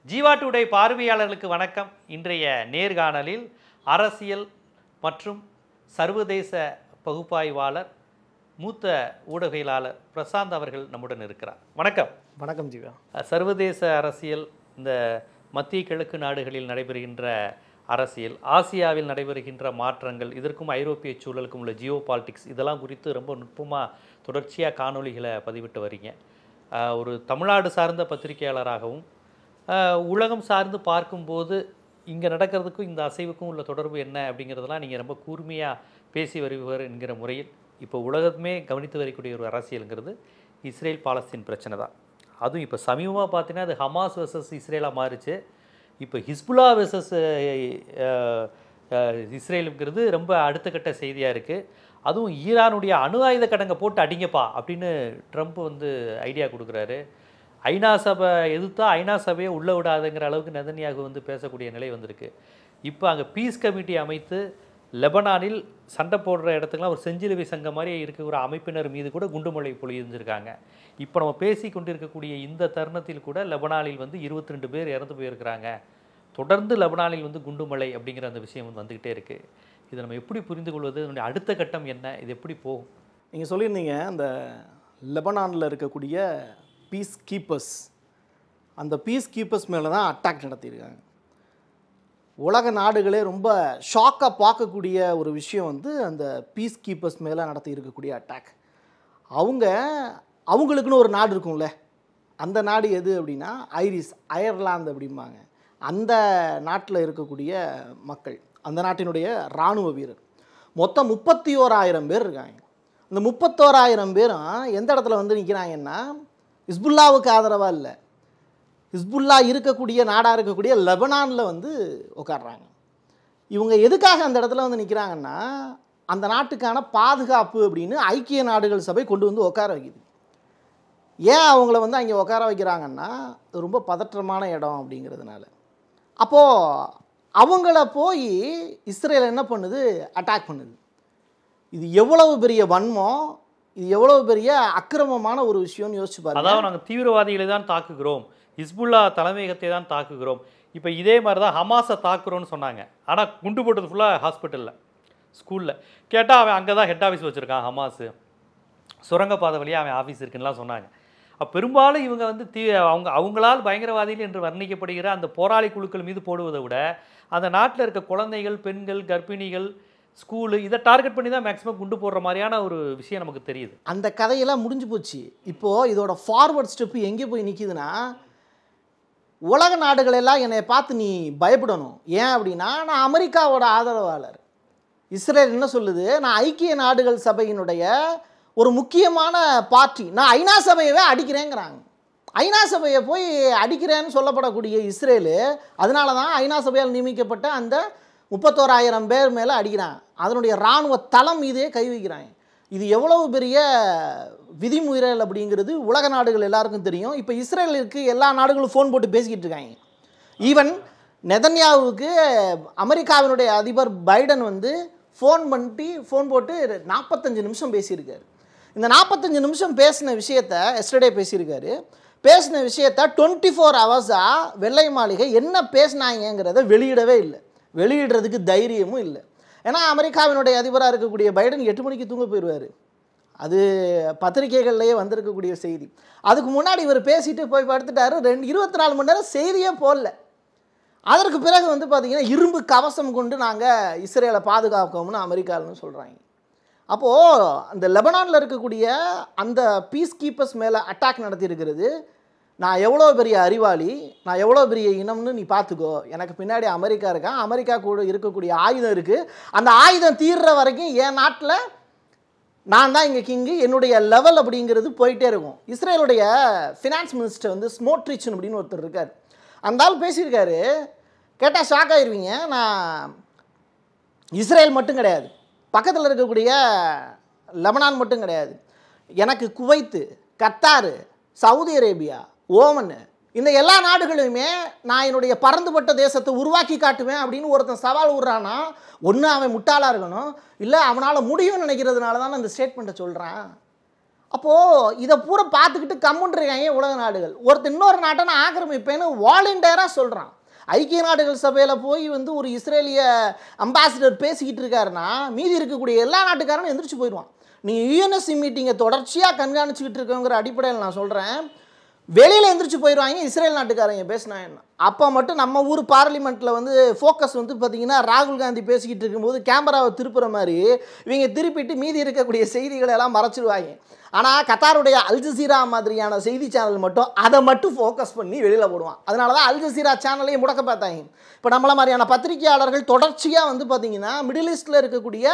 Jeeva today பார்வையாளர்களுக்கு வணக்கம் இன்றைய நேர்காணலில் அரசியல் மற்றும் சர்வதேச பகுப்பாய்வாளர் மூத்த ஊடகவியலாளர் பிரசாந்த் அவர்கள் நம்முடன் இருக்கிறார் வணக்கம் வணக்கம் ஜீவா சர்வதேச அரசியல் இந்த மத்திய கிழக்கு நாடுகளில் நடைபெறுகின்ற அரசியல் ஆசியாவில் நடைபெறுகின்ற மாற்றங்கள் இதற்கும் ஐரோப்பிய சூழலுக்கும் உள்ள ஜியோ பாலிடிக்ஸ் இதெல்லாம் குறித்து ரொம்ப நுட்பமாக தொடர்ச்சியாக காணொளிகளை பதிவிட்டு வரீங்க ஆஹ் ஒரு தமிழ்நாடு சார்ந்த பத்திரிகையாளராகவும் ஆஹ் உலகம் சார்ந்து பார்க்கும்போது இங்கே நடக்கிறதுக்கும் இந்த அசைவுக்கும் உள்ள தொடர்பு என்ன அப்படிங்கிறதெல்லாம் நீங்கள் ரொம்ப கூர்மையாக பேசி வருவர் என்கிற முறையில் இப்போ உலகமே கவனித்து வரக்கூடிய ஒரு அரசியலுங்கிறது இஸ்ரேல் பாலஸ்தீன் பிரச்சனை தான் அதுவும் இப்போ சமீபமாக பார்த்தீங்கன்னா அது ஹமாஸ் வெர்சஸ் இஸ்ரேலாக மாறிச்சு இப்போ ஹிஸ்புல்லா வெர்சஸ் இஸ்ரேலுங்கிறது ரொம்ப அடுத்த கட்ட செய்தியாக இருக்குது அதுவும் ஈரானுடைய அணு ஆயுத கடங்க போட்டு அடிங்கப்பா அப்படின்னு ட்ரம்ப் வந்து ஐடியா கொடுக்குறாரு ஐநா சபை எதிர்த்தா ஐநா சபையை உள்ளே விடாதுங்கிற அளவுக்கு நெதன்யாகு வந்து பேசக்கூடிய நிலை வந்திருக்கு இப்போ அங்கே பீஸ் கமிட்டி அமைத்து லெபனானில் சண்டை போடுற இடத்துக்குலாம் ஒரு செஞ்சிலுவை சங்கம் மாதிரி இருக்க ஒரு அமைப்பினர் மீது கூட குண்டுமழை பொழியிருந்திருக்காங்க இப்போ நம்ம பேசி கொண்டிருக்கக்கூடிய இந்த தருணத்தில் கூட லெபனானில் வந்து 22 பேர் இறந்து போயிருக்கிறாங்க தொடர்ந்து லெபனானில் வந்து குண்டுமழை அப்படிங்கிற அந்த விஷயம் வந்து வந்துக்கிட்டே இருக்குது இதை நம்ம எப்படி புரிந்து கொள்வது இதனுடைய அடுத்த கட்டம் என்ன இது எப்படி போகும் நீங்கள் சொல்லியிருந்தீங்க அந்த லெபனானில் இருக்கக்கூடிய பீஸ் கீப்பர்ஸ் அந்த பீஸ் கீப்பர்ஸ் மேலே தான் அட்டாக் நடத்தியிருக்காங்க உலக நாடுகளே ரொம்ப ஷாக்காக பார்க்கக்கூடிய ஒரு விஷயம் வந்து அந்த பீஸ் கீப்பர்ஸ் மேலே நடத்தி இருக்கக்கூடிய அட்டாக் அவங்க அவங்களுக்குன்னு ஒரு நாடு இருக்கும்ல அந்த நாடு எது அப்படின்னா ஐரிஸ் அயர்லாந்து அப்படிம்பாங்க அந்த நாட்டில் இருக்கக்கூடிய மக்கள் அந்த நாட்டினுடைய இராணுவ வீரர் மொத்தம் முப்பத்தி ஓராயிரம் பேர் இருக்காங்க இந்த முப்பத்தோராயிரம் பேரும் எந்த இடத்துல வந்து நிற்கிறாங்கன்னா ஹிஸ்புல்லாவுக்கு ஆதரவாக இல்லை ஹிஸ்புல்லா இருக்கக்கூடிய நாடாக இருக்கக்கூடிய லெபனானில் வந்து உட்காடுறாங்க இவங்க எதுக்காக அந்த இடத்துல வந்து நிற்கிறாங்கன்னா அந்த நாட்டுக்கான பாதுகாப்பு அப்படின்னு ஐக்கிய நாடுகள் சபை கொண்டு வந்து உட்கார வைக்குது ஏன் அவங்கள வந்து அங்கே உட்கார வைக்கிறாங்கன்னா அது ரொம்ப பதற்றமான இடம் அப்படிங்கிறதுனால அப்போது அவங்கள போய் இஸ்ரேல் என்ன பண்ணுது அட்டாக் பண்ணுது இது எவ்வளவு பெரிய வன்மம் இது எவ்வளவு பெரிய அக்கிரமமான ஒரு விஷயம்னு யோசிச்சு பாருங்க அதாவது நாங்கள் தீவிரவாதிகளை தான் தாக்குகிறோம் ஹிஸ்புல்லா தலைமையகத்தை தான் தாக்குகிறோம் இப்போ இதே மாதிரி தான் ஹமாஸை தாக்குறோம்னு சொன்னாங்க ஆனால் குண்டு போட்டது ஃபுல்லாக ஹாஸ்பிட்டலில் ஸ்கூலில் கேட்டால் அவன் அங்கே தான் ஹெட் ஆஃபீஸ் வச்சுருக்கான் ஹமாஸு சுரங்கப்பாதை வழியாக அவன் ஆஃபீஸ் இருக்குன்னுலாம் சொன்னாங்க அப்ப பெரும்பாலும் இவங்க வந்து தீ அவங்க அவங்களால் பயங்கரவாதிகள் என்று வர்ணிக்கப்படுகிற அந்த போராளி குழுக்கள் மீது போடுவதை விட அந்த நாட்டில் இருக்க குழந்தைகள் பெண்கள் கர்ப்பிணிகள் ஸ்கூலு இதை டார்கெட் பண்ணி தான் மேக்ஸிமம் குண்டு போடுற மாதிரியான ஒரு விஷயம் நமக்கு தெரியுது அந்த கதையெல்லாம் முடிஞ்சு போச்சு இப்போது இதோட ஃபார்வர்ட் ஸ்டெப்பு எங்கே போய் நிற்கிதுன்னா உலக நாடுகள் எல்லாம் என்னை பார்த்து நீ பயப்படணும் ஏன் அப்படின்னா நான் அமெரிக்காவோட ஆதரவாளர் இஸ்ரேல் என்ன சொல்லுது நான் ஐக்கிய நாடுகள் சபையினுடைய ஒரு முக்கியமான பார்ட்டி நான் ஐநா சபையவே அடிக்கிறேங்கிறாங்க ஐநா சபையை போய் அடிக்கிறேன்னு சொல்லப்படக்கூடிய இஸ்ரேலு அதனால தான் ஐநா சபையால் நியமிக்கப்பட்ட அந்த முப்பத்தோராயிரம் பேர் மேலே அடிக்கிறாங்க அதனுடைய இராணுவ தளம் மீதே கை வைக்கிறாங்க இது எவ்வளவு பெரிய விதிமுறைகள் அப்படிங்கிறது உலக நாடுகள் எல்லாருக்கும் தெரியும் இப்போ இஸ்ரேலுக்கு எல்லா நாடுகளும் ஃபோன் போட்டு பேசிக்கிட்டு இருக்காங்க ஈவன் நெதன்யாவுக்கு அமெரிக்காவினுடைய அதிபர் பைடன் வந்து ஃபோன் பண்ணிட்டு ஃபோன் போட்டு நாற்பத்தஞ்சு நிமிஷம் பேசியிருக்காரு இந்த நாற்பத்தஞ்சு நிமிஷம் பேசின விஷயத்த எஸ்டர்டே பேசியிருக்காரு பேசின விஷயத்த டுவெண்ட்டி ஃபோர் ஹவர்ஸாக வெள்ளை மாளிகை என்ன பேசினாங்கங்கிறத வெளியிடவே இல்லை வெளியிடுறதுக்கு தைரியமும் இல்லை ஏன்னா அமெரிக்காவினுடைய அதிபராக இருக்கக்கூடிய பைடன் எட்டு மணிக்கு தூங்க போயிடுவார் அது பத்திரிகைகள்லேயே வந்திருக்கக்கூடிய செய்தி அதுக்கு முன்னாடி இவர் பேசிட்டு போய் படுத்துட்டாரு ரெண்டு இருபத்தி நாலு மணி நேரம் செய்தியே போடல அதற்கு பிறகு வந்து பார்த்திங்கன்னா இரும்பு கவசம் கொண்டு நாங்கள் இஸ்ரேலை பாதுகாக்கோம்னு அமெரிக்காவில்னு சொல்கிறாங்க அப்போது அந்த லெபனானில் இருக்கக்கூடிய அந்த பீஸ் கீப்பர்ஸ் மேலே அட்டாக் நடத்தியிருக்கிறது நான் எவ்வளோ பெரிய அறிவாளி நான் எவ்வளோ பெரிய இனம்னு நீ பார்த்துக்கோ எனக்கு பின்னாடி அமெரிக்கா இருக்கான் அமெரிக்கா கூட இருக்கக்கூடிய ஆயுதம் இருக்குது அந்த ஆயுதம் தீர்ற வரைக்கும் என் நாட்டில் நான் தான் இங்கே கிங்கு என்னுடைய லெவல் அப்படிங்கிறது போயிட்டே இருக்கும் இஸ்ரேலுடைய ஃபினான்ஸ் மினிஸ்டர் வந்து ஸ்மோட்ரிச்சன் அப்படின்னு ஒருத்தர் இருக்கார் அந்த ஆள் பேசியிருக்காரு கேட்டால் ஷாக் ஆயிருவீங்க நான் இஸ்ரேல் மட்டும் கிடையாது பக்கத்தில் இருக்கக்கூடிய லெபனான் மட்டும் கிடையாது எனக்கு Kuwait Qatar Saudi Arabia Oman இந்த எல்லா நாடுகளுமே நான் என்னுடைய பறந்துபட்ட தேசத்தை உருவாக்கி காட்டுவேன் அப்படின்னு ஒருத்தன் சவால் விட்றான்னா ஒன்று அவன் முட்டாளாக இருக்கணும் இல்லை அவனால் முடியும்னு நினைக்கிறதுனால தான் அந்த ஸ்டேட்மெண்ட்டை சொல்கிறான் அப்போது இதை பூரா பார்த்துக்கிட்டு கம்முன்றிருக்காங்க உலக நாடுகள் ஒருத்தர் இன்னொரு நாட்டை நான் ஆக்கிரமிப்பேன்னு வாலண்டியராக சொல்கிறான் ஐக்கிய நாடுகள் சபையில் போய் வந்து ஒரு இஸ்ரேலிய அம்பாசிடர் பேசிக்கிட்டு இருக்காருன்னா மீதி இருக்கக்கூடிய எல்லா நாட்டுக்காரனும் எந்திரிச்சு போயிடுவான் நீங்கள் யூஎன்எஸ்சி மீட்டிங்கை தொடர்ச்சியாக கண்காணிச்சுக்கிட்டு இருக்கோங்கிற அடிப்படையில் நான் சொல்கிறேன் வெளியில் எந்திரிச்சு போயிடுவாங்க இஸ்ரேல் நாட்டுக்காரங்க பேசினா என்ன அப்போ மட்டும் நம்ம ஊர் பார்லிமெண்ட்டில் வந்து ஃபோக்கஸ் வந்து பார்த்தீங்கன்னா ராகுல் காந்தி பேசிக்கிட்டு இருக்கும்போது கேமராவை திருப்புற மாதிரி இவங்க திருப்பிட்டு மீதி இருக்கக்கூடிய செய்திகளை எல்லாம் மறைச்சிடுவாங்க ஆனால் கத்தாருடைய அல் ஜசீரா மாதிரியான செய்தி சேனல் மட்டும் அதை மட்டும் ஃபோக்கஸ் பண்ணி வெளியில் போடுவான் அதனால தான் அல் ஜசீரா சேனலையும் முடக்க பார்த்தாங்க இப்போ நம்மள மாதிரியான பத்திரிகையாளர்கள் தொடர்ச்சியாக வந்து பார்த்தீங்கன்னா மிடில் ஈஸ்டில் இருக்கக்கூடிய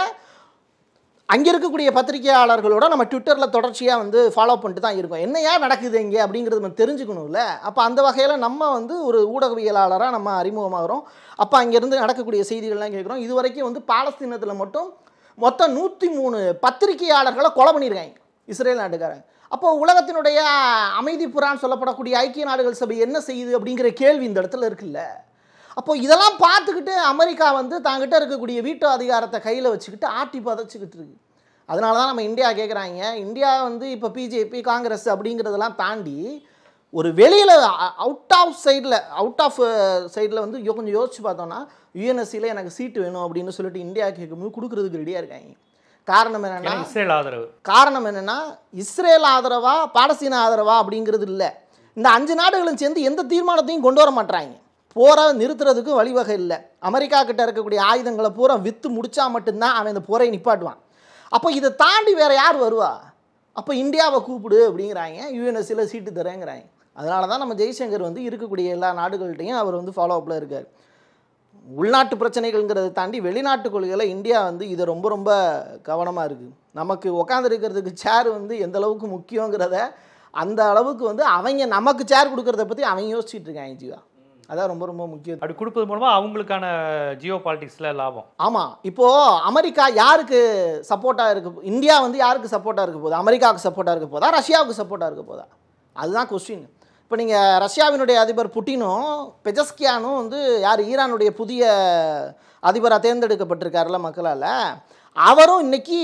அங்கே இருக்கக்கூடிய பத்திரிகையாளர்களோட நம்ம ட்விட்டரில் தொடர்ச்சியாக வந்து ஃபாலோ பண்ணிட்டு தான் இருக்கோம் என்ன ஏன் நடக்குது இங்கே அப்படிங்கிறது நம்ம தெரிஞ்சுக்கணும்ல அப்போ அந்த வகையில் நம்ம வந்து ஒரு ஊடகவியலாளராக நம்ம அறிமுகமாகிறோம் அப்போ அங்கேருந்து நடக்கக்கூடிய செய்திகள்லாம் கேட்குறோம் இது வரைக்கும் வந்து பாலஸ்தீனத்தில் மட்டும் மொத்தம் நூற்றி மூணு பத்திரிகையாளர்களை கொலை பண்ணியிருக்காங்க இஸ்ரேல் நாட்டுக்காரங்க அப்போ உலகத்தினுடைய அமைதி புறான்னு சொல்லப்படக்கூடிய ஐக்கிய நாடுகள் சபை என்ன செய்யுது அப்படிங்கிற கேள்வி இந்த இடத்துல இருக்குல்ல அப்போ இதெல்லாம் பார்த்துக்கிட்டு அமெரிக்கா வந்து தாங்கிட்ட இருக்கக்கூடிய வீட்டு அதிகாரத்தை கையில் வச்சுக்கிட்டு ஆட்டி பதைச்சிக்கிட்டு இருக்கு அதனால தான் நம்ம இந்தியா கேட்குறாங்க இந்தியா வந்து இப்போ பிஜேபி காங்கிரஸ் அப்படிங்கிறதெல்லாம் தாண்டி ஒரு வெளியில் அவுட் ஆஃப் சைடில் அவுட் ஆஃப் சைடில் வந்து யோ- கொஞ்சம் யோசிச்சு பார்த்தோம்னா யூஎன்எஸ்சியில் எனக்கு சீட்டு வேணும் அப்படின்னு சொல்லிட்டு இந்தியா கேட்கும்போது கொடுக்குறதுக்கு ரெடியாக இருக்காங்க காரணம் என்னென்னா ஏன்னா இஸ்ரேல் ஆதரவு காரணம் என்னன்னா இஸ்ரேல் ஆதரவா பாலஸ்தீன ஆதரவா அப்படிங்கிறது இல்லை இந்த அஞ்சு நாடுகளும் சேர்ந்து எந்த தீர்மானத்தையும் கொண்டு வர மாட்றாங்க போரை நிறுத்துறதுக்கு வழிவகை இல்லை அமெரிக்கா கிட்ட இருக்கக்கூடிய ஆயுதங்களை பூரா விற்று முடிச்சா மட்டும்தான் அவன் இந்த போரை நிப்பாட்டுவான் அப்போ இதை தாண்டி வேற யார் வருவா அப்போ இந்தியாவை கூப்பிடு அப்படிங்கிறாங்க யூஎன்எஸ்சியில் சீட்டு தரேங்கிறாங்க அதனால தான் நம்ம ஜெய்சங்கர் வந்து இருக்கக்கூடிய எல்லா நாடுகள்கிட்டையும் அவர் வந்து ஃபாலோ அப்பில் இருக்கார் உள்நாட்டு பிரச்சனைகள்ங்கிறத தாண்டி வெளிநாட்டு கொள்கைகளை இந்தியா வந்து இதை ரொம்ப ரொம்ப கவனமாக இருக்குது நமக்கு உட்காந்துருக்கிறதுக்கு சேர் வந்து எந்த அளவுக்கு முக்கியங்கிறத அந்த அளவுக்கு வந்து அவங்க நமக்கு சேர் கொடுக்கறத பற்றி அவங்க யோசிச்சுட்டு இருக்காங்க ஜீவா அதான் ரொம்ப ரொம்ப முக்கியம் அப்படி கொடுப்பது மூலமா அவங்களுக்கான ஜியோ பாலிடிக்ஸ்ல லாபம் ஆமாம் இப்போது அமெரிக்கா யாருக்கு சப்போர்ட்டாக இருக்கு இந்தியா வந்து யாருக்கு சப்போர்ட்டாக இருக்க போகுது அமெரிக்காவுக்கு சப்போர்ட்டாக இருக்க போதா ரஷ்யாவுக்கு சப்போர்ட்டாக இருக்க போதா அதுதான் கொஸ்டின் இப்போ நீங்கள் ரஷ்யாவினுடைய அதிபர் புட்டினும் பெஜஸ்கியானும் வந்து யார் ஈரானுடைய புதிய அதிபராக தேர்ந்தெடுக்கப்பட்டிருக்காருல மக்களால் அவரும் இன்னைக்கு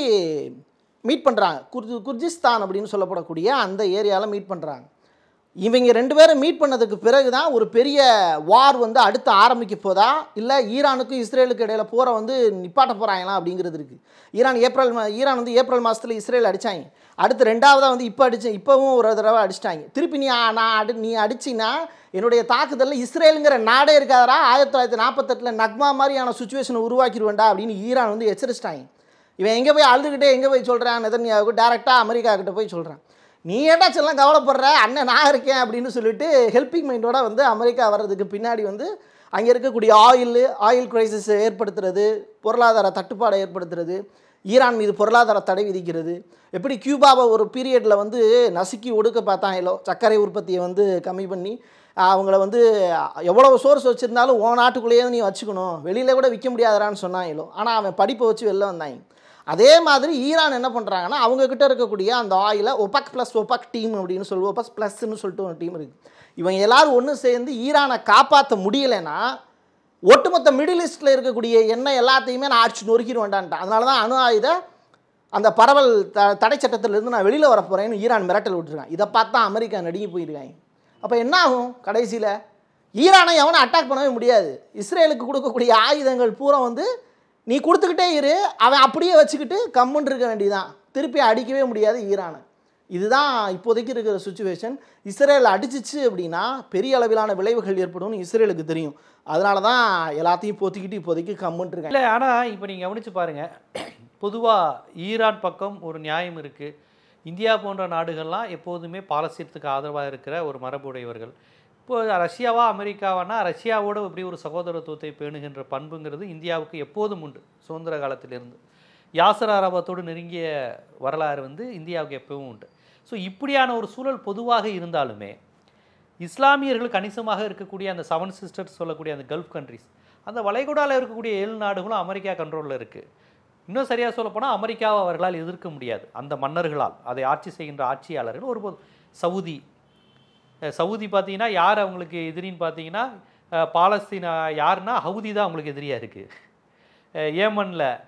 மீட் பண்ணுறாங்க குர்ஜி குர்ஜிஸ்தான் அப்படின்னு சொல்லப்படக்கூடிய அந்த ஏரியாவில் மீட் பண்ணுறாங்க இவங்க ரெண்டு பேரும் மீட் பண்ணதுக்கு பிறகு தான் ஒரு பெரிய வார் வந்து அடுத்து ஆரம்பிக்க போதா இல்லை ஈரானுக்கும் இஸ்ரேலுக்கு இடையில போரை வந்து நிப்பாட்ட போகிறாங்களா அப்படிங்கிறது இருக்குது ஈரான் ஏப்ரல் மா ஈரான் வந்து ஏப்ரல் மாதத்தில் இஸ்ரேல் அடித்தாங்க அடுத்து ரெண்டாவதாக வந்து இப்போ அடிச்சு இப்போவும் ஒரு தடவை அடிச்சிட்டாங்க திருப்பி நீ ஆ- நான் அடி நீ அடிச்சின்னா என்னுடைய தாக்குதலில் இஸ்ரேலுங்கிற நாடே இருக்காதரா ஆயிரத்தி தொள்ளாயிரத்தி நாற்பத்தெட்டில் நக்மா மாதிரியான சுச்சுவேஷனை உருவாக்கிடுவேண்டா அப்படின்னு ஈரான் வந்து எச்சரிச்சிட்டாங்க இவன் எங்கே போய் அழுதுகிட்டே எங்கே போய் சொல்கிறான் நெதன்யாவுக்கு டேரெக்டாக அமெரிக்கா கிட்ட போய் சொல்கிறான் நீ ஏன்டா செல்லாம் கவலைப்படுற அண்ணன் நான் இருக்கேன் அப்படின்னு சொல்லிட்டு ஹெல்பிங் மைண்டோட வந்து அமெரிக்கா வர்றதுக்கு பின்னாடி வந்து அங்கே இருக்கக்கூடிய ஆயில் ஆயில் கிரைசிஸ் ஏற்படுத்துறது பொருளாதார தட்டுப்பாடை ஏற்படுத்துறது ஈரான் மீது பொருளாதார தடை விதிக்கிறது எப்படி கியூபாவை ஒரு பீரியடில் வந்து நசுக்கி ஒடுக்க பார்த்தாங்களோ சர்க்கரை உற்பத்தியை வந்து கம்மி பண்ணி அவங்கள வந்து எவ்வளவு சோர்ஸ் வச்சுருந்தாலும் உன் நாட்டுக்குள்ளேயே நீ வச்சுக்கணும் வெளியில் கூட விற்க முடியாதரான்னு சொன்னாங்களோ ஆனால் அவன் படிப்பை வச்சு வெளில வந்தாங்க அதே மாதிரி ஈரான் என்ன பண்ணுறாங்கன்னா அவங்க கிட்ட இருக்கக்கூடிய அந்த ஆயிலை ஒபக் ப்ளஸ் ஒபக் டீம் அப்படின்னு சொல்லுவோம் ஒபக் ப்ளஸ்ன்னு சொல்லிட்டு ஒரு டீம் இருக்குது இவங்க எல்லாரும் ஒன்று சேர்ந்து ஈரானை காப்பாற்ற முடியலைன்னா ஒட்டுமொத்த மிடில் ஈஸ்டில் இருக்கக்கூடிய எண்ணெய் எல்லாத்தையுமே நான் அடிச்சு நொறுக்கிடு வேண்டான்ட்டேன் அதனால தான் அணு ஆயுத அந்த பரவல் த தடை சட்டத்திலிருந்து நான் வெளியில் வர போகிறேன்னு ஈரான் மிரட்டல் விட்டுருக்கான் இதை பார்த்தா அமெரிக்கா நடுங்கி போயிருக்காங்க அப்போ என்ன ஆகும் கடைசியில் ஈரானை எவனை அட்டாக் பண்ணவே முடியாது இஸ்ரேலுக்கு கொடுக்கக்கூடிய ஆயுதங்கள் பூரா வந்து நீ கொடுத்துக்கிட்டே இரு அவன் அப்படியே வச்சுக்கிட்டு கம்முன்னு இருக்க வேண்டியதான் திருப்பி அடிக்கவே முடியாது ஈரானை இதுதான் இப்போதைக்கு இருக்கிற சுச்சுவேஷன் இஸ்ரேல் அடிச்சிச்சு அப்படின்னா பெரிய அளவிலான விளைவுகள் ஏற்படும்னு இஸ்ரேலுக்கு தெரியும் அதனால தான் எல்லாத்தையும் போத்திக்கிட்டு இப்போதைக்கு கம்முன்னு இருக்காங்க இல்லை ஆனால் இப்போ நீங்கள் கவனிச்சு பாருங்க பொதுவாக ஈரான் பக்கம் ஒரு நியாயம் இருக்குது இந்தியா போன்ற நாடுகள்லாம் எப்போதுமே பாலஸ்தீனத்துக்கு ஆதரவாக இருக்கிற ஒரு மரபுடையவர்கள் இப்போ ரஷ்யாவா அமெரிக்காவானா ரஷ்யாவோட இப்படி ஒரு சகோதரத்துவத்தை பேணுகின்ற பண்புங்கிறது இந்தியாவுக்கு எப்போதும் உண்டு சுதந்திர காலத்திலிருந்து யாசர் அரபாத்தோடு நெருங்கிய வரலாறு வந்து இந்தியாவுக்கு எப்பவும் உண்டு ஸோ இப்படியான ஒரு சூழல் பொதுவாக இருந்தாலுமே இஸ்லாமியர்கள் கணிசமாக இருக்கக்கூடிய அந்த செவன் சிஸ்டர்ஸ் சொல்லக்கூடிய அந்த கல்ஃப் கண்ட்ரிஸ் அந்த வளைகுடாவில் இருக்கக்கூடிய ஏழு நாடுகளும் அமெரிக்கா கண்ட்ரோலில் இருக்குது இன்னும் சரியாக சொல்லப்போனால் அமெரிக்காவை அவர்களால் எதிர்க்க முடியாது அந்த மன்னர்களால் அதை ஆட்சி செய்கின்ற ஆட்சியாளர்கள் ஒருபோது சவுதி அஹ் சவுதி பார்த்தீங்கன்னா யார் அவங்களுக்கு எதிரின்னு பார்த்தீங்கன்னா அஹ் பாலஸ்தீனா யாருன்னா ஹவுதி தான் அவங்களுக்கு எதிரியாக இருக்குது ஏமனில்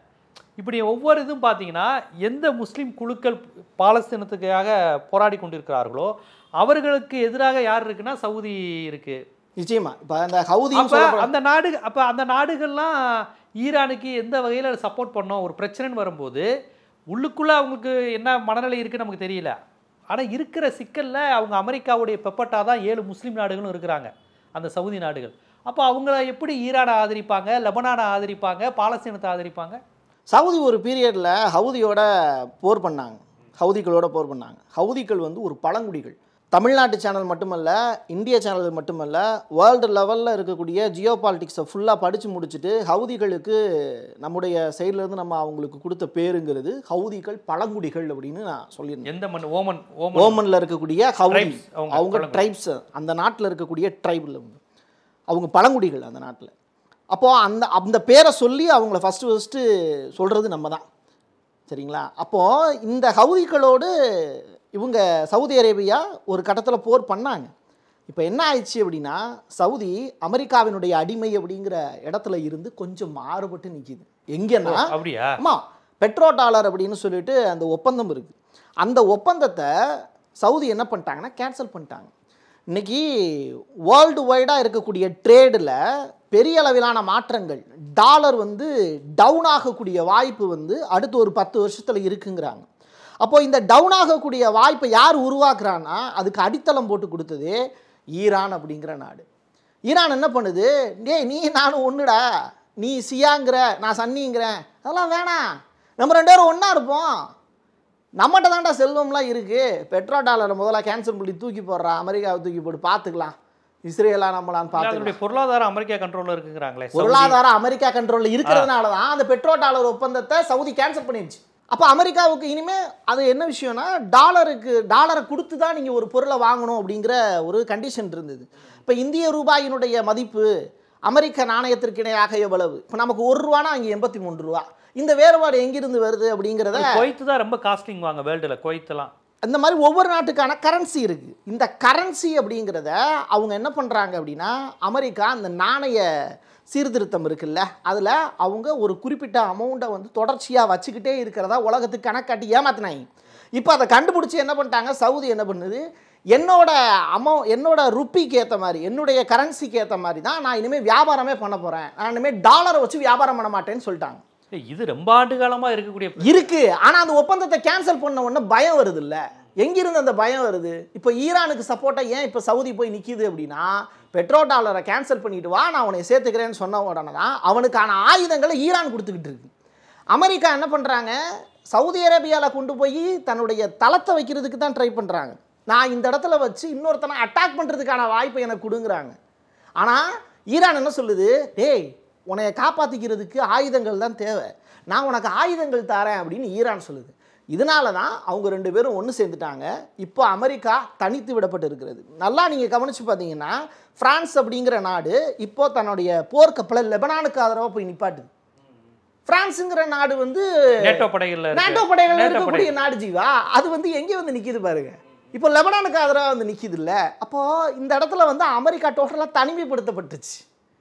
இப்படி ஒவ்வொரு இதுவும் பார்த்தீங்கன்னா எந்த முஸ்லீம் குழுக்கள் பாலஸ்தீனத்துக்காக போராடி கொண்டிருக்கிறார்களோ அவர்களுக்கு எதிராக யார் இருக்குன்னா சவுதி இருக்கு நிச்சயமா இப்போ அந்த ஹவுதி அப்ப அந்த நாடு அப்ப அந்த நாடுகள்லாம் ஈரானுக்கு எந்த வகையில சப்போர்ட் பண்ணோம் ஒரு பிரச்சனைன்னு வரும்போது உள்ளுக்குள்ள அவங்களுக்கு என்ன மனநிலை இருக்குன்னு நமக்கு தெரியல ஆனா இருக்கிற சிக்கல்ல அவங்க அமெரிக்காவுடைய பெப்பட்டா தான் ஏழு முஸ்லீம் நாடுகளும் இருக்கிறாங்க அந்த சவுதி நாடுகள் அப்போ அவங்கள எப்படி ஈரானை ஆதரிப்பாங்க லெபனானை ஆதரிப்பாங்க பாலஸ்தீனத்தை ஆதரிப்பாங்க சவுதி ஒரு பீரியடில் ஹவுதியோட போர் பண்ணாங்க ஹவுதிகளோட போர் பண்ணாங்க ஹவுதிகள் வந்து ஒரு பழங்குடிகள் தமிழ்நாட்டு சேனல் மட்டுமல்ல இந்திய சேனல் மட்டுமல்ல வேர்ல்டு லெவலில் இருக்கக்கூடிய ஜியோ பாலிட்டிக்ஸை ஃபுல்லாக படித்து முடிச்சுட்டு ஹவுதிகளுக்கு நம்முடைய சைட்லேருந்து நம்ம அவங்களுக்கு கொடுத்த பேருங்கிறது ஹவுதிகள் பழங்குடிகள் அப்படின்னு நான் சொல்லியிருந்தேன் எந்த மண் ஓமன் ஓமன் ஓமனில் இருக்கக்கூடிய ஹவுதி Tribes, அவங்க அவங்க பழங்குடி. ட்ரைப்ஸ் அந்த நாட்டில் இருக்கக்கூடிய ட்ரைபில் அவங்க பழங்குடிகள் அந்த நாட்டில் அப்போது அந்த அந்த பேரை சொல்லி அவங்கள ஃபஸ்ட்டு ஃபஸ்ட்டு சொல்கிறது நம்ம தான் சரிங்களா அப்போது இந்த ஹவுதிகளோடு இவங்க சவுதி அரேபியா ஒரு கட்டத்தில் போர் பண்ணாங்க இப்போ என்ன ஆயிடுச்சு அப்படின்னா சவுதி அமெரிக்காவினுடைய அடிமை அப்படிங்கிற இடத்துல இருந்து கொஞ்சம் மாறுபட்டு நிற்கிது எங்கன்னா அப்படியா ஆமாம் பெட்ரோ டாலர் அப்படின்னு சொல்லிட்டு அந்த ஒப்பந்தம் இருக்குது அந்த ஒப்பந்தத்தை சவுதி என்ன பண்ணிட்டாங்கன்னா கேன்சல் பண்ணிட்டாங்க இன்னைக்கு வேர்ல்டு வைடாக இருக்கக்கூடிய ட்ரேடில் பெரிய அளவிலான மாற்றங்கள் டாலர் வந்து டவுன் ஆகக்கூடிய வாய்ப்பு வந்து அடுத்து ஒரு பத்து வருஷத்தில் இருக்குங்கிறாங்க அப்போ இந்த டவுன் ஆகக்கூடிய வாய்ப்பை யார் உருவாக்குறான்னா அதுக்கு அடித்தளம் போட்டு கொடுத்தது ஈரான் அப்படிங்கிற நாடு ஈரான் என்ன பண்ணுது டேய் நீ நானும் ஒன்றுடா நீ சியாங்கிற நான் சன்னிங்கிறேன் அதெல்லாம் வேணாம் நம்ம ரெண்டு பேரும் ஒன்றா இருப்போம் நம்மகிட்ட தான்டா செல்வம்லாம் இருக்குது பெட்ரோ டாலரை முதல்ல கேன்சல் பண்ணி தூக்கி போடுறா அமெரிக்காவை தூக்கி போட்டு பார்த்துக்கலாம் இஸ்ரேலா நம்மளான்னு பார்த்துக்கலாம் அதனுடைய பொருளாதாரம் அமெரிக்கா கண்ட்ரோல்ல இருக்குங்கிறாங்களே சவுதி. பொருளாதாரம் அமெரிக்கா கண்ட்ரோலில் இருக்கிறதுனால தான் அந்த பெட்ரோ டாலர் ஒப்பந்தத்தை சவுதி கேன்சல் பண்ணிடுச்சு அப்போ அமெரிக்காவுக்கு இனிமே அது என்ன விஷயம்னா டாலருக்கு டாலரை கொடுத்து தான் நீங்கள் ஒரு பொருளை வாங்கணும் அப்படிங்கிற ஒரு கண்டிஷன் இருந்தது இப்போ இந்திய ரூபாயினுடைய மதிப்பு அமெரிக்க நாணயத்திற்கு இணையாக எவ்வளவு இப்போ நமக்கு ஒரு ரூபானா அங்கே எண்பத்தி மூணு ரூபா இந்த வேறுபாடு எங்கிருந்து வருது அப்படிங்கிறத குவைத்து தான் ரொம்ப காஸ்ட்லிங் வாங்க வேர்ல்டுல குவைத்தெல்லாம் இந்த மாதிரி ஒவ்வொரு நாட்டுக்கான கரன்சி இருக்குது இந்த கரன்சி அப்படிங்கிறத அவங்க என்ன பண்ணுறாங்க அப்படின்னா அமெரிக்கா அந்த நாணய சீர்திருத்தம் இருக்குல்ல அதில் அவங்க ஒரு குறிப்பிட்ட அமௌண்ட்டை வந்து தொடர்ச்சியாக வச்சுக்கிட்டே இருக்கிறதா உலகத்துக்கு கணக்காட்டி ஏமாத்தினாங்க இப்போ அதை கண்டுபிடிச்சி என்ன பண்ணிட்டாங்க சவுதி என்ன பண்ணுது என்னோட அமௌ என்னோட ருப்பிக்கு ஏற்ற மாதிரி என்னுடைய கரன்சிக்கு ஏற்ற மாதிரி தான் நான் இனிமேல் வியாபாரமே பண்ண போகிறேன் நான் இனிமேல் டாலரை வச்சு வியாபாரம் பண்ண மாட்டேன்னு சொல்லிட்டாங்க ஏய், இது ரொம்ப ஆண்டு காலமா இருக்கக்கூடிய இருக்கு ஆனா அந்த ஒப்பந்தத்தை கேன்சல் பண்ண உடனே பயம் வருது இல்ல எங்கிருந்து அந்த பயம் வருது இப்போ ஈரானுக்கு சப்போர்ட்டா ஏன் இப்போ சவுதி போய் நிக்குது அப்படின்னா பெட்ரோ டாலரை கேன்சல் பண்ணிட்டு வா நான் உன்னை சேர்த்துக்கிறேன்னு சொன்ன உடனே தான் அவனுக்கான ஆயுதங்களை ஈரான் கொடுத்துக்கிட்டு இருக்கு அமெரிக்கா என்ன பண்றாங்க சவுதி அரேபியாவில் கொண்டு போய் தன்னுடைய தளத்தை வைக்கிறதுக்கு தான் ட்ரை பண்றாங்க நான் இந்த இடத்துல வச்சு இன்னொருத்தனை அட்டாக் பண்றதுக்கான வாய்ப்பை எனக்கு கொடுங்குறாங்க ஆனா ஈரான் என்ன சொல்லுது டேய் உன்னைய காப்பாற்றிக்கிறதுக்கு ஆயுதங்கள் தான் தேவை நான் உனக்கு ஆயுதங்கள் தரேன் அப்படின்னு ஈரான் சொல்லுது இதனால தான் அவங்க ரெண்டு பேரும் ஒன்று சேர்ந்துட்டாங்க இப்போ அமெரிக்கா தனித்து விடப்பட்டு இருக்கிறது நல்லா நீங்கள் கவனித்து பார்த்தீங்கன்னா பிரான்ஸ் அப்படிங்கிற நாடு இப்போ தன்னுடைய போர்க்கப்பலை லெபனானுக்கு ஆதரவாக போய் நிப்பாட்டுது பிரான்ஸுங்கிற நாடு வந்து நேட்டோ படைகள்ல இருக்கு. நாட்டோ படைகள் நேட்டோ இருக்கக்கூடிய நாடு ஜீவா அது வந்து எங்கே வந்து நிக்குது பாருங்க இப்போ லெபனானுக்கு ஆதரவாக வந்து நிக்குது இல்ல அப்போ இந்த இடத்துல வந்து அமெரிக்கா டோட்டலாக தனிமைப்படுத்தப்பட்டுச்சு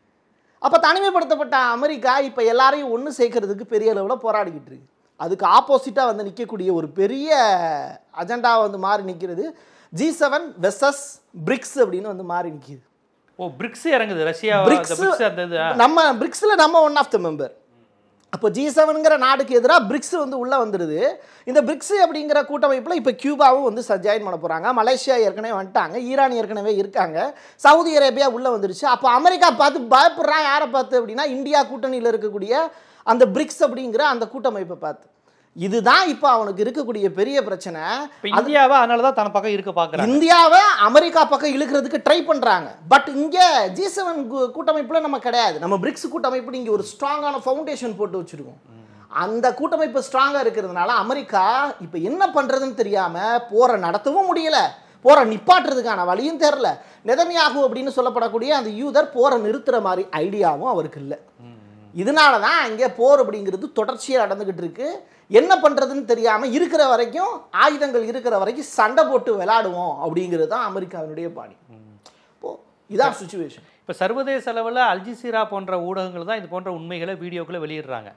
அப்போ தனிமைப்படுத்தப்பட்ட அமெரிக்கா இப்போ எல்லாரையும் ஒன்று சேர்க்கறதுக்கு பெரிய அளவில் போராடிக்கிட்டு இருக்கு அதுக்கு ஆப்போசிட்டாக வந்து நிற்கக்கூடிய ஒரு பெரிய அஜெண்டா வந்து மாறி நிற்கிறது ஜி செவன் வெசஸ் பிரிக்ஸ் அப்படின்னு வந்து மாறி நிற்கிது ஓ பிரிக்ஸ் இறங்குது ரஷ்யா பிரிக்ஸ் அந்த பிரிக்ஸ் அந்த இது ஆ. நம்ம பிரிக்ஸில் நம்ம ஒன் ஆஃப் த மெம்பர் அப்போ ஜி செவனுங்கிற நாடுக்கு எதிராக பிரிக்ஸ் வந்து உள்ளே வந்துடுது இந்த பிரிக்ஸ் அப்படிங்கிற கூட்டமைப்பில் இப்போ கியூபாவும் வந்து ஜாயின் பண்ண போகிறாங்க மலேசியா ஏற்கனவே வந்துட்டாங்க ஈரான் ஏற்கனவே இருக்காங்க சவுதி அரேபியா உள்ளே வந்துடுச்சு அப்போ அமெரிக்கா பார்த்து பயப்படுறான் யாரை பார்த்து அப்படின்னா இந்தியா கூட்டணியில் இருக்கக்கூடிய அந்த பிரிக்ஸ் அப்படிங்கிற அந்த கூட்டமைப்பை பார்த்து இதுதான் இப்போ அவனுக்கு இருக்கக்கூடிய பெரிய பிரச்சனை இப்ப இந்தியாவை அதனால தான் தன் பக்கம் இருக்க பாக்குறாங்க இந்தியாவை அமெரிக்கா பக்கம் இழுக்கிறதுக்கு ட்ரை பண்றாங்க பட் இங்க ஜி செவன் கூட்டமைப்புல நம்ம கிடையாது நம்ம பிரிக்ஸ் கூட்டமைப்பு இங்க ஒரு ஸ்ட்ராங்கான ஃபவுண்டேஷன் போட்டு வச்சிருக்கோம் அந்த கூட்டமைப்பு ஸ்ட்ராங்கா இருக்கிறதுனால அமெரிக்கா இப்ப என்ன பண்றதுன்னு தெரியாம போரை நடத்தவும் முடியல போரை நிப்பாட்டுறதுக்கான வழியும் தெரில நெதன்யாகு அப்படின்னு சொல்லப்படக்கூடிய அந்த யூதர் போரை நிறுத்துற மாதிரி ஐடியாவும் அவருக்கு இல்லை இதனால தான் இங்கே போர் அப்படிங்கிறது தொடர்ச்சியாக நடந்துக்கிட்டு இருக்கு என்ன பண்ணுறதுன்னு தெரியாமல் இருக்கிற வரைக்கும் ஆயுதங்கள் இருக்கிற வரைக்கும் சண்டை போட்டு விளையாடுவோம் அப்படிங்கிறது தான் அமெரிக்காவினுடைய பாணி இப்போ இதான் சுச்சுவேஷன் இப்போ சர்வதேச அளவில் அல்ஜிசீரா போன்ற ஊடகங்கள் தான் இது போன்ற உண்மைகளை வீடியோக்களை வெளியிடுறாங்க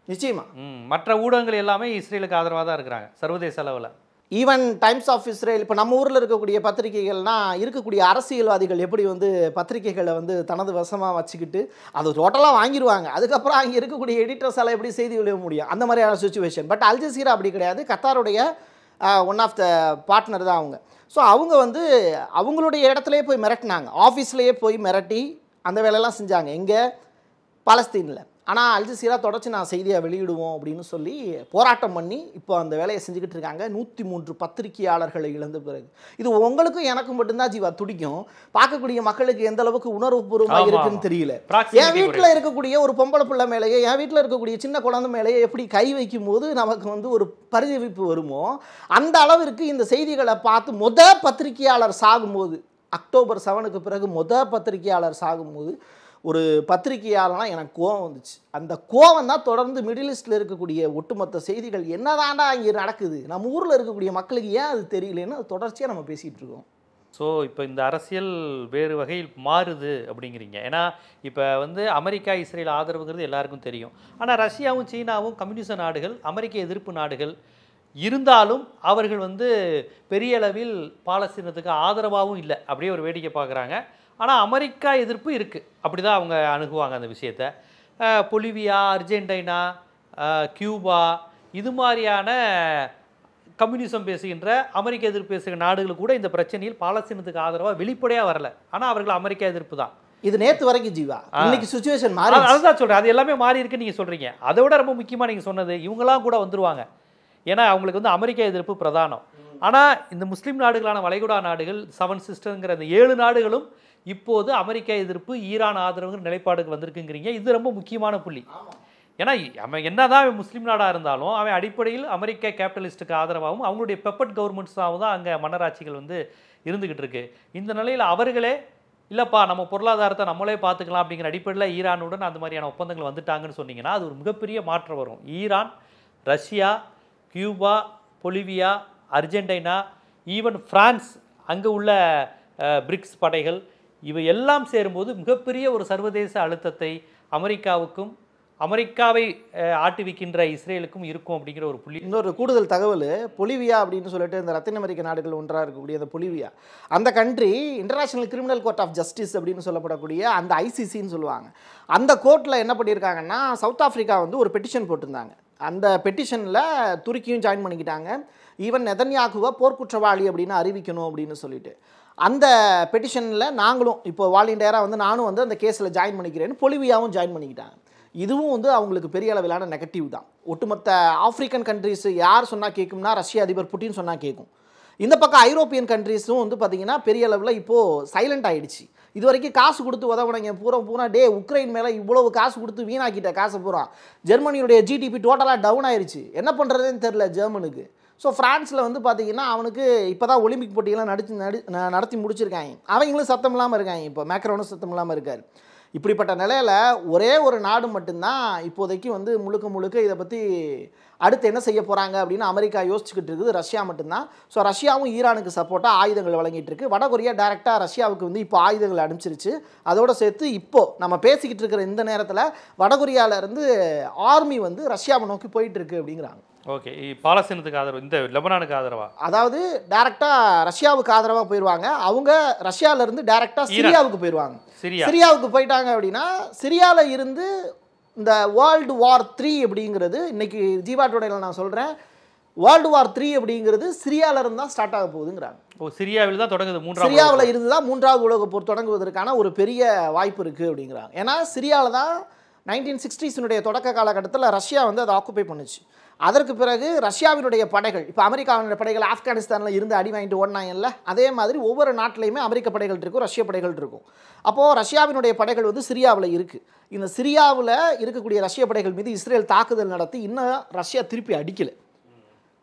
நிச்சயமா ம், மற்ற ஊடகங்கள் எல்லாமே இஸ்ரேலுக்கு ஆதரவாக தான் இருக்கிறாங்க சர்வதேச அளவில் ஈவன் டைம்ஸ் ஆஃப் இஸ்ரேல் இப்போ நம்ம ஊரில் இருக்கக்கூடிய பத்திரிகைகள்னா இருக்கக்கூடிய அரசியல்வாதிகள் எப்படி வந்து பத்திரிகைகளை வந்து தனது வசமாக வச்சுக்கிட்டு அது டோட்டலாக வாங்கிடுவாங்க அதுக்கப்புறம் அங்கே இருக்கக்கூடிய எடிட்டர்ஸ் எல்லாம் எப்படி செய்தி வெளியிட முடியும் அந்த மாதிரியான சுச்சுவேஷன் பட் அல் ஜசீரா அப்படி கிடையாது கத்தாருடைய ஒன் ஆஃப் த பார்ட்னர் தான் அவங்க ஸோ அவங்க வந்து அவங்களுடைய இடத்துலயே போய் மிரட்டினாங்க ஆஃபீஸ்லேயே போய் மிரட்டி அந்த வேலையெல்லாம் செஞ்சாங்க எங்கே பாலஸ்தீனில் ஆனால் அல்ஜசீரா தொடர்ச்சி நான் செய்தியை வெளியிடுவோம் அப்படின்னு சொல்லி போராட்டம் பண்ணி இப்போ அந்த வேலையை செஞ்சுக்கிட்டு இருக்காங்க நூற்றி மூன்று பத்திரிகையாளர்களை இழந்த பிறகு இது உங்களுக்கும் எனக்கும் மட்டும்தான் ஜீவா துடிக்கும் பார்க்கக்கூடிய மக்களுக்கு எந்த அளவுக்கு உணர்வுபூர்வமாக ஆமா, இருக்குன்னு ஆமா. தெரியல Proximity என் வீட்டில் இருக்கக்கூடிய ஒரு பொம்பளை பிள்ளை மேலேயே என் வீட்டில் இருக்கக்கூடிய சின்ன குழந்தை மேலேயே எப்படி கை வைக்கும் போது நமக்கு வந்து ஒரு பரிதவிப்பு வருமோ அந்த அளவிற்கு இந்த செய்திகளை பார்த்து முத பத்திரிகையாளர் சாகும்போது அக்டோபர் செவனுக்கு பிறகு முத பத்திரிகையாளர் சாகும்போது ஒரு பத்திரிகையாளனா எனக்கு கோவம் வந்துச்சு அந்த கோவம் தான் தொடர்ந்து மிடில் ஈஸ்டில் இருக்கக்கூடிய ஒட்டுமொத்த செய்திகள் என்னதாண்டா இங்கே நடக்குது நம்ம ஊரில் இருக்கக்கூடிய மக்களுக்கு ஏன் அது தெரியலன்னு அது தொடர்ச்சியாக நம்ம பேசிகிட்டு இருக்கோம் ஸோ இப்போ இந்த அரசியல் வேறு வகையில் மாறுது அப்படிங்கிறீங்க ஏன்னா இப்போ வந்து அமெரிக்கா இஸ்ரேல் ஆதரவுங்கிறது எல்லாருக்கும் தெரியும் ஆனால் ரஷ்யாவும் சீனாவும் கம்யூனிச நாடுகள் அமெரிக்க எதிர்ப்பு நாடுகள் இருந்தாலும் அவர்கள் வந்து பெரிய அளவில் பாலஸ்தீனத்துக்கு ஆதரவாகவும் இல்லை அப்படியே ஒரு வேடிக்கை பார்க்குறாங்க ஆனால் அமெரிக்கா எதிர்ப்பு இருக்குது அப்படி தான் அவங்க அணுகுவாங்க அந்த விஷயத்தை அஹ், பொலிவியா அர்ஜென்டினா அஹ், கியூபா இது மாதிரியான கம்யூனிசம் பேசுகின்ற அமெரிக்க எதிர்ப்பு பேசுகிற நாடுகள் கூட இந்த பிரச்சனையில் பாலஸ்தீனத்துக்கு ஆதரவாக வெளிப்படையாக வரல ஆனால் அவர்கள் அமெரிக்க எதிர்ப்பு தான் இது நேற்று வரைக்கும் ஜீவா இன்னைக்கு சுச்சுவேஷன் மாறி அது- அதுதான் சொல்கிறேன் அது எல்லாமே மாறி இருக்குன்னு நீங்கள் சொல்கிறீங்க அதை விட ரொம்ப முக்கியமாக நீங்கள் சொன்னது இவங்கெல்லாம் கூட வந்துருவாங்க ஏன்னா அவங்களுக்கு வந்து அமெரிக்க எதிர்ப்பு பிரதானம் ஆனால் இந்த முஸ்லீம் நாடுகளான வளைகுடா நாடுகள் செவன் சிஸ்டருங்கிற அந்த ஏழு நாடுகளும் இப்போது அமெரிக்க எதிர்ப்பு ஈரான் ஆதரவுங்கிற நிலைப்பாடுக்கு வந்திருக்குங்கிறீங்க இது ரொம்ப முக்கியமான புள்ளி ஏன்னா அவன் என்னதான் அவன் முஸ்லீம் நாடாக இருந்தாலும் அவன் அடிப்படையில் அமெரிக்க கேபிட்டலிஸ்ட்டுக்கு ஆதரவாகவும் அவங்களுடைய பெப்பட் கவர்மெண்ட்ஸாகவும் தான் அங்கே மன்னராட்சிகள் வந்து இருந்துகிட்டு இருக்கு இந்த நிலையில் அவர்களே இல்லைப்பா நம்ம பொருளாதாரத்தை நம்மளே பார்த்துக்கலாம் அப்படிங்கிற அடிப்படையில் ஈரானுடன் அந்த மாதிரியான ஒப்பந்தங்கள் வந்துட்டாங்கன்னு சொன்னீங்கன்னா அது ஒரு மிகப்பெரிய மாற்றம் வரும் Iran Russia Cuba Bolivia Argentina even France அங்கே உள்ள பிரிக்ஸ் படைகள் இவை எல்லாம் சேரும்போது மிகப்பெரிய ஒரு சர்வதேச அழுத்தத்தை அமெரிக்காவுக்கும் அமெரிக்காவை அஹ், ஆட்டுவிக்கின்ற இஸ்ரேலுக்கும் இருக்கும் அப்படிங்கிற ஒரு புள்ளி இன்னொரு கூடுதல் தகவல் பொலிவியா அப்படின்னு சொல்லிட்டு இந்த லத்தீன் அமெரிக்க நாடுகள் ஒன்றாக இருக்கக்கூடிய அந்த பொலிவியா அந்த country international criminal court of justice அப்படின்னு சொல்லப்படக்கூடிய அந்த ஐசிசின்னு சொல்லுவாங்க அந்த கோர்ட்டில் என்ன பண்ணியிருக்காங்கன்னா சவுத் ஆஃப்ரிக்கா வந்து ஒரு பெட்டிஷன் போட்டிருந்தாங்க அந்த பெட்டிஷனில் துருக்கியும் ஜாயின் பண்ணிக்கிட்டாங்க ஈவன் நெதன்யாகுவை போர்க்குற்றவாளி அப்படின்னு அறிவிக்கணும் அப்படின்னு சொல்லிட்டு அந்த பெட்டிஷனில் நாங்களும் இப்போ வாலண்டியராக வந்து நானும் வந்து அந்த கேஸில் ஜாயின் பண்ணிக்கிறேன்னு பொலிவியாவும் ஜாயின் பண்ணிக்கிட்டாங்க இதுவும் வந்து அவங்களுக்கு பெரிய அளவிலான நெகட்டிவ் தான் ஒட்டுமொத்த ஆப்பிரிக்கன் கண்ட்ரிஸ் யார் சொன்னால் கேட்கும்னா ரஷ்ய அதிபர் புட்டின் சொன்னால் கேட்கும் இந்த பக்கம் ஐரோப்பியன் கண்ட்ரீஸும் வந்து பார்த்தீங்கன்னா பெரிய அளவில் இப்போது சைலண்ட் ஆயிடுச்சு இது வரைக்கும் காசு கொடுத்து உதவுனீங்க பூரா பூரா டே உக்ரைன் மேலே இவ்வளவு காசு கொடுத்து வீணாக்கிட்ட காசை பூரா ஜெர்மனியுடைய ஜிடிபி டோட்டலாக டவுன் ஆயிருச்சு என்ன பண்ணுறதுன்னு தெரில ஜெர்மனுக்கு ஸோ ஃப்ரான்ஸில் வந்து பார்த்தீங்கன்னா அவனுக்கு இப்போ தான் ஒலிம்பிக் போட்டியெல்லாம் நடிச்சு நடி ந- நடத்தி முடிச்சிருக்காங்க அவங்களும் சத்தம் இல்லாமல் இருக்காங்க இப்போ மேக்ரோனும் சத்தம் இல்லாமல் இருக்கார் இப்படிப்பட்ட நிலையில் ஒரே ஒரு நாடு மட்டும்தான் இப்போதைக்கு வந்து முழுக்க முழுக்க இதை பற்றி அடுத்து என்ன செய்ய போகிறாங்க அப்படின்னு அமெரிக்கா யோசிச்சுக்கிட்டு இருக்குது ரஷ்யா மட்டும்தான் ஸோ ரஷ்யாவும் ஈரானுக்கு சப்போர்ட்டாக ஆயுதங்கள் வழங்கிட்டு இருக்கு வடகொரியா டைரெக்டாக ரஷ்யாவுக்கு வந்து இப்போ ஆயுதங்கள் அனுப்பிச்சிருச்சு அதோட சேர்த்து இப்போ நம்ம பேசிக்கிட்டு இருக்கிற இந்த நேரத்தில் வடகொரியால இருந்து ஆர்மி வந்து ரஷ்யாவை நோக்கி போயிட்டு இருக்கு அப்படிங்கிறாங்க ஓகே பாலஸ்தீனத்துக்கு ஆதரவு இந்த லெபனானுக்கு ஆதரவா அதாவது டைரெக்டாக ரஷ்யாவுக்கு ஆதரவாக போயிடுவாங்க அவங்க ரஷ்யால இருந்து டைரெக்டாக சிரியாவுக்கு போயிடுவாங்க சிரியா சிரியாவுக்கு போயிட்டாங்க அப்படின்னா சிரியாவில் இருந்து இந்த வேர்ல்டு வார் த்ரீ அப்படிங்கிறது இன்னைக்கு ஜீவா டுடேல நான் சொல்கிறேன் வேர்ல்டு வார் த்ரீ அப்படிங்கிறது சிரியால இருந்து தான் ஸ்டார்ட் ஆக போகுதுங்கிறாங்க ஓ சிரியாவில் தான் தொடங்குது மூன்றாம் சிரியாவில் இருந்து தான் மூன்றாவது உலகப் போர் தொடங்குவதற்கான ஒரு பெரிய வாய்ப்பு இருக்குது அப்படிங்கிறாங்க ஏன்னா சிரியாவில் தான் நைன்டீன் சிக்ஸ்டீஸினுடைய தொடக்க காலகட்டத்தில் ரஷ்யா வந்து அதை ஆக்குப்பை பண்ணுச்சு அதற்கு பிறகு ரஷ்யாவினுடைய படைகள் இப்போ அமெரிக்காவினுடைய படைகள் ஆப்கானிஸ்தானில் இருந்து அடி வாங்கிட்டு ஓடினாங்கல்ல அதே மாதிரி ஒவ்வொரு நாட்டிலையுமே அமெரிக்க படைகள் இருக்கும் ரஷ்ய படைகள் இருக்கும் அப்போது ரஷ்யாவினுடைய படைகள் வந்து சிரியாவில் இருக்குது இந்த சிரியாவில் இருக்கக்கூடிய ரஷ்ய படைகள் மீது இஸ்ரேல் தாக்குதல் நடத்தி இன்னும் ரஷ்யா திருப்பி அடிக்கலை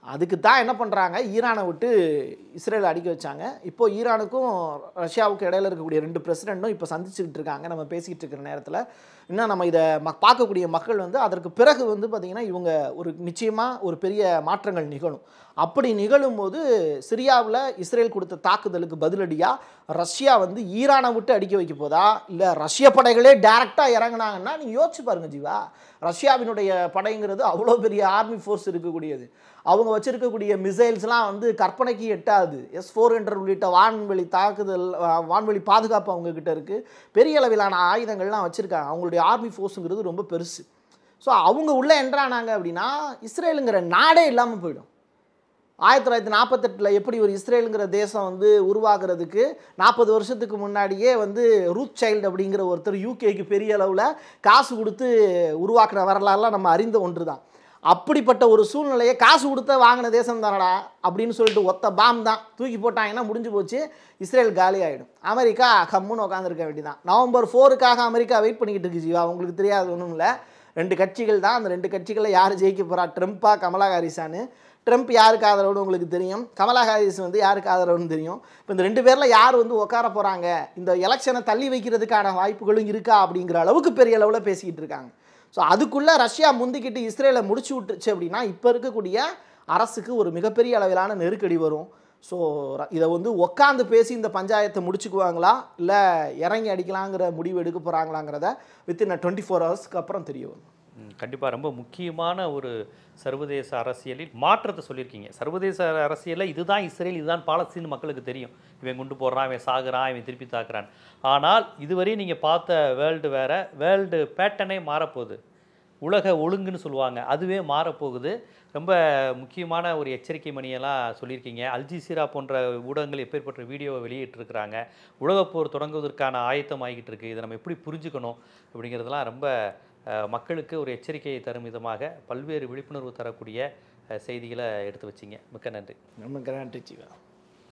அதுக்கு தான் என்ன பண்ணுறாங்க ஈரானை விட்டு இஸ்ரேல் அடிக்க வச்சாங்க இப்போ ஈரானுக்கும் ரஷ்யாவுக்கும் இடையில இருக்கக்கூடிய ரெண்டு பிரசிடெண்ட்டும் இப்போ சந்திச்சுக்கிட்டு இருக்காங்க நம்ம பேசிக்கிட்டு இருக்கிற நேரத்தில் இன்னும் நம்ம இதை ம பார்க்கக்கூடிய மக்கள் வந்து அதற்கு பிறகு வந்து பார்த்திங்கன்னா இவங்க ஒரு நிச்சயமாக ஒரு பெரிய மாற்றங்கள் நிகழும் அப்படி நிகழும் போது சிரியாவில் இஸ்ரேல் கொடுத்த தாக்குதலுக்கு பதிலடியாக ரஷ்யா வந்து ஈரானை விட்டு அடிக்க வைக்க போதா இல்லை ரஷ்ய படைகளே டைரெக்டாக இறங்குனாங்கன்னா நீங்கள் யோசிச்சு பாருங்க ஜீவா ரஷ்யாவினுடைய படைங்கிறது அவ்வளோ பெரிய ஆர்மி ஃபோர்ஸ் இருக்கக்கூடியது அவங்க வச்சிருக்கக்கூடிய மிசைல்ஸ்லாம் வந்து கற்பனைக்கு எட்டாது எஸ் ஃபோர் ஹண்ட்ரட் உள்ளிட்ட வான்வெளி தாக்குதல் அஹ், வான்வெளி பாதுகாப்பு அவங்க கிட்ட இருக்குது பெரிய அளவிலான ஆயுதங்கள்லாம் வச்சுருக்காங்க அவங்களுடைய ஆர்மி ஃபோர்ஸுங்கிறது ரொம்ப பெருசு ஸோ அவங்க உள்ளே என்ட்ரானாங்க அப்படின்னா இஸ்ரேலுங்கிற நாடே இல்லாமல் போயிடும் ஆயிரத்தி தொள்ளாயிரத்தி நாற்பத்தெட்டில் எப்படி ஒரு இஸ்ரேலுங்கிற தேசம் வந்து உருவாக்குறதுக்கு நாற்பது வருஷத்துக்கு முன்னாடியே வந்து ரூத் சைல்டு அப்படிங்கிற ஒருத்தர் யூகேக்கு பெரிய அளவில் காசு கொடுத்து உருவாக்குற வரலாறுலாம் நம்ம அறிந்த ஒன்று தான் அப்படிப்பட்ட ஒரு சூழ்நிலையை காசு கொடுத்த வாங்கின தேசம் தானடா அப்படின்னு சொல்லிட்டு ஒத்த பாம் தான் தூக்கி போட்டாங்கன்னா முடிஞ்சு போச்சு இஸ்ரேல் காலி ஆகிடும் அமெரிக்கா கம்முன்னு உட்காந்துருக்க வேண்டியதான் நவம்பர் ஃபோருக்காக அமெரிக்கா வெயிட் பண்ணிக்கிட்டு இருக்கு ஜீவா உங்களுக்கு தெரியாது ஒன்றும் இல்லை ரெண்டு கட்சிகள் தான் அந்த ரெண்டு கட்சிகளில் யார் ஜெயிக்க போகிறா ட்ரம்ப்பா கமலா ஹாரிஸான்னு ட்ரம்ப் யாருக்கு ஆதரவுன்னு உங்களுக்கு தெரியும் கமலா ஹாரிஸ் வந்து யாருக்கு ஆதரவுன்னு தெரியும் இப்போ இந்த ரெண்டு பேரில் யார் வந்து உட்கார போகிறாங்க இந்த எலெக்ஷனை தள்ளி வைக்கிறதுக்கான வாய்ப்புகளும் இருக்கா அப்படிங்கிற அளவுக்கு பெரிய அளவில் பேசிக்கிட்டு இருக்காங்க ஸோ அதுக்குள்ளே ரஷ்யா முந்திக்கிட்டு இஸ்ரேலை முடிச்சு விட்டுருச்சு அப்படின்னா இப்போ இருக்கக்கூடிய அரசுக்கு ஒரு மிகப்பெரிய அளவிலான நெருக்கடி வரும் ஸோ இதை வந்து உக்காந்து பேசி இந்த பஞ்சாயத்தை முடிச்சுக்குவாங்களா இல்லை இறங்கி அடிக்கலாங்கிற முடிவு எடுக்க போகிறாங்களாங்கிறத வித்தின் டுவெண்ட்டி ஃபோர் ஹவர்ஸ்க்கு அப்புறம் தெரிய வரும் கண்டிப்பாக ரொம்ப முக்கியமான ஒரு சர்வதேச அரசியலில் மாற்றத்தை சொல்லியிருக்கீங்க சர்வதேச அரசியலில் இதுதான் இஸ்ரேல் இதுதான் பாலஸ்தீன் மக்களுக்கு தெரியும் இவன் குண்டு போடுறான் இவன் சாகுறான் இவன் திருப்பி தாக்குறான் ஆனால் இதுவரை நீங்கள் பார்த்த வேர்ல்டு வேற வேர்ல்டு பேட்டர்னே மாறப்போகுது உலக ஒழுங்குன்னு சொல்லுவாங்க அதுவே மாறப்போகுது ரொம்ப முக்கியமான ஒரு எச்சரிக்கை மணியெல்லாம் சொல்லியிருக்கீங்க அல்ஜிசீரா போன்ற ஊடகங்கள் எப்பேற்பட்ட வீடியோவை வெளியிட்டிருக்கிறாங்க உலகப்போர் தொடங்குவதற்கான ஆயத்தம் ஆகிட்டு இருக்கு இதை நம்ம எப்படி புரிஞ்சுக்கணும் அப்படிங்கிறதெல்லாம் ரொம்ப அஹ், மக்களுக்கு ஒரு எச்சரிக்கையை தரும் விதமாக பல்வேறு விழிப்புணர்வு தரக்கூடிய அஹ், செய்திகளை எடுத்து வச்சிங்க மிக்க நன்றி நமக்கு நன்றி ஜீவா